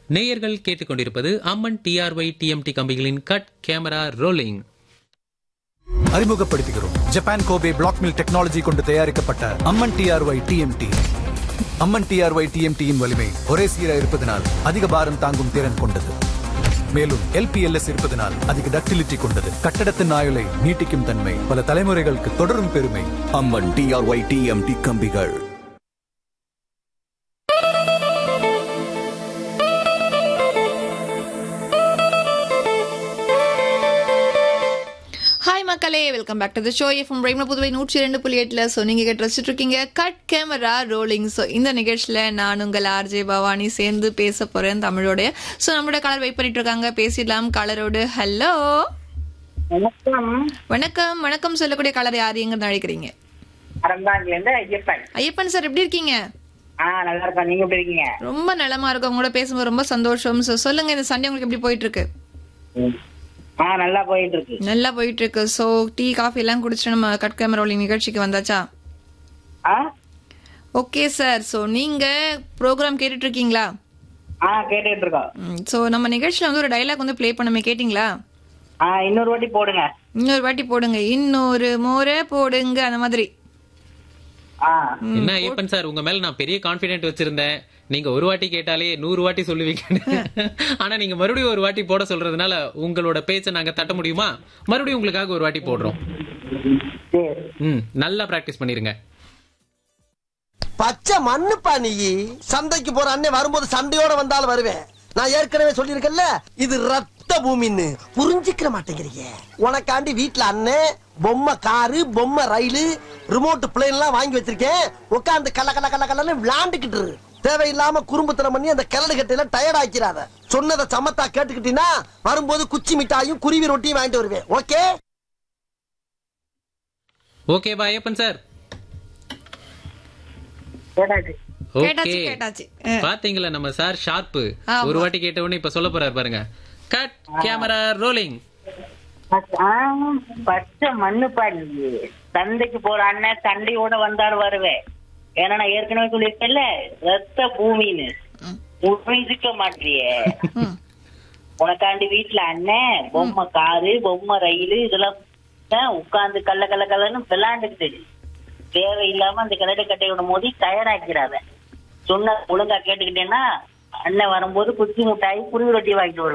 நேயர்கள் கேட்டுக்கொண்டிருப்பது Amman TRY TMT கம்பிகளின் கட் கேமரா ரோலிங் அறிமுகப்படுத்துகிறோம் Japan Kobe black mill technology கொண்டு தயாரிக்கப்பட்ட Amman TRY TMT Amman TRY டிஎம்டியின் வலிமை ஒரே சீராக இருப்பதனால் அதிக பாரம் தாங்கும் திறன் கொண்டது மேலும் எல்பிஎல்எஸ் இருப்பதனால் அதிக டக்டிலிட்டி கொண்டது கட்டடத்தின் ஆயுளை நீட்டிக்கும் தன்மை பல தலைமுறைகளுக்கு தொடரும் பெருமை அம்மன் டிஆர்ஒய் டிஎம்டி கம்பிகள் ஹாய் மக்களே welcome back to the show FM பிரேம்ல புதுவை நூற்றி ரெண்டு புள்ளி எட்டுல ஸோ நீங்க கேட்டு ரசிச்சுட்டு இருக்கீங்க கட் கேமரா ரோலிங் ஸோ இந்த நிகழ்ச்சியில நான் உங்கள் ஆர்ஜே பவானி சேர்ந்து பேச போறேன் தமிழோட ஸோ நம்மளோட கலர் வெயிட் பண்ணிட்டு இருக்காங்க பேசிடலாம் கலரோடு ஹலோ வணக்கம் வணக்கம் வணக்கம் சொல்லக்கூடிய கலர் யார் எங்க அழைக்கிறீங்க அறந்தாங்கில இருந்து ஐயப்பன் ஐயப்பன் சார் எப்படி இருக்கீங்க ஆ நல்லா இருக்கேன் நீங்க எப்படி இருக்கீங்க ரொம்ப நலமா இருக்கு உங்களோட பேசும்போது ரொம்ப சந்தோஷம் ஸோ சொல்லுங்க இந்த சண்டே உங்களுக்கு எப்படி போயிட்டு இருக்கு ஆ நல்லா போயிட்டு இருக்கு நல்லா போயிட்டு இருக்கு ஸோ டீ காஃபி எல்லாம் குடிச்சிட்டு நம்ம கட் கேமரா ரோலிங் நிகழ்ச்சிக்கு வந்தாச்சா ஆ ஓகே சார் ஸோ நீங்க ப்ரோக்ராம் கேட்டுட்டு இருக்கீங்களா ஆ கேட்டுட்டு இருக்கோம் ஸோ நம்ம நிகழ்ச்சியில் வந்து ஒரு டைலாக் வந்து ப்ளே பண்ணமே கேட்டிங்களா ஆ இன்னொரு வாட்டி போடுங்க இன்னொரு வாட்டி போடுங்க இன்னொரு முறை போடுங்க அந்த மாதிரி ஆ என்ன ஐயப்பன் சார் உங்க மேல நான் பெரிய கான்பிடென்ட் வச்சிருந்தேன் நீங்க ஒரு வாட்டி கேட்டாலே நூறு வாட்டி சொல்லுவீங்க ஆனா நீங்க மறுபடியும் ஒரு வாட்டி போட சொல்றதுனால உங்களோட பேச்சை நாங்க தட்ட முடியுமா மறுபடியும் உங்களுக்காக ஒரு வாட்டி போடுறோம் சரி ம் நல்லா பிராக்டிஸ் பண்ணிருங்க பச்சை மண்ணுப்பா நீ சந்தைக்கு போற அண்ணன் வரும்போது சண்டையோட வந்தாலும் வருவேன் நான் ஏற்கனவே சொல்லியிருக்கேன்ல இது ரத்த பூமின்னு புரிஞ்சுக்கிற மாட்டேங்கிறீங்க உனக்காண்டி வீட்ல அண்ணன் பொம்மை காரு பொம்மை ரயிலு ரிமோட் பிளேன் எல்லாம் வாங்கி வச்சிருக்கேன் உட்காந்து கல்ல கல்ல கல்ல கல்லன்னு விளாண்டுக்கிட்டு இரு. தேவையில்லாம குறும்புத்தனம் பண்ணி அந்த கிளடு கட்டையில டயர்ட் ஆக்கிறாத சொன்னதை சமத்தா கேட்டுக்கிட்டீங்கன்னா வரும்போது குச்சி மிட்டாயும் குருவி ரொட்டியும் வாங்கிட்டு வருவேன் ஓகே ஓகேவா ஐயப்பன் சார் கேட்டாச்சு ஓகே கேட்டாச்சு, கேட்டாச்சு. அஹ். பாத்தீங்களா நம்ம சார் ஷார்ப்பு ஆமா. ஒரு வாட்டி கேட்ட உடனே இப்ப சொல்ல போறாரு பாருங்க கட் கேமரா ரோலிங் ஆ, பச்சை மண்ணு பாடி சந்தைக்கு போற அண்ணன் சண்டையோட வந்தாலும் வருவேன் ஏன்னா நான் ஏற்கனவே சொல்லியிருக்கேன்ல ரத்த பூமின்னு புரிஞ்சுக்க மாட்டியே உனக்காண்டி வீட்டுல அண்ணன் பொம்மை காரு பொம்மை ரயிலு இதெல்லாம் உட்கார்ந்து கல்ல கல்ல கல்லன்னு விளையாண்டுக்கிட்டு தேவையில்லாம அந்த கிணறு கட்டையோட மோதி டயர்டாக்கிறாத சொன்ன ஒழுங்கா கேட்டுக்கிட்டேன்னா அண்ணன் வரும்போது குச்சி முட்டாய் குருவி ரொட்டி வாங்கிட்டு வருவேன்